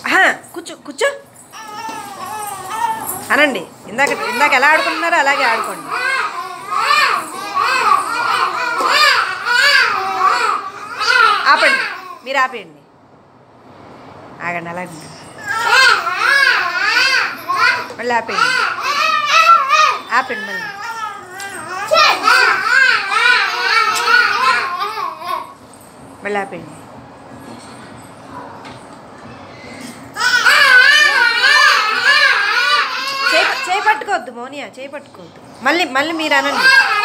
ఆహా, కూర్చో కూర్చో అనండి ఇందాక ఇందాక ఎలా ఆడుకుంటున్నారో అలాగే ఆడుకోండి ఆపండి మీరు ఆపేయండి ఆగండి అలాగే ఉండండి. మళ్ళీ ఆపేయండి ఆపండి మళ్ళీ మళ్ళీ ఆపేయండి చేయి చేయి పట్టుకోవద్దు మోనియా చేయి పట్టుకోవద్దు మళ్ళీ మళ్ళీ మీరు అనండి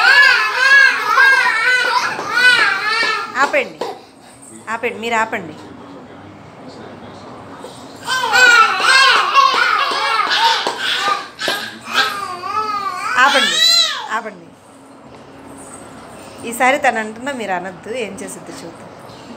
ఆపండి ఆపండి మీరు ఆపండి ఆపండి ఆపండి ఈసారి తను అంటున్నా మీరు అనొద్దు ఏం చేసిద్ది చూద్దాం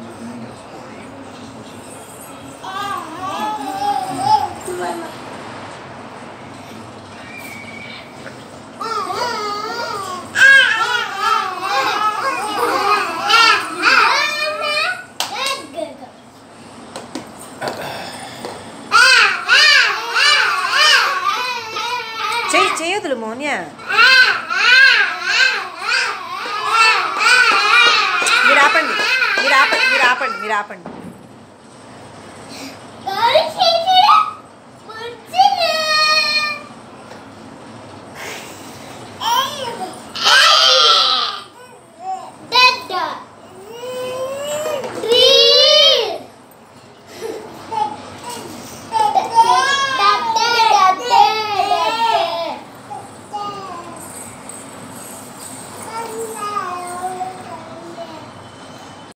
చెయ్యి చేయొద్దులు మోనియా మీరు ఆపండి మీరు ఆపండి మీరు ఆపండి మీరు ఆపండి Go to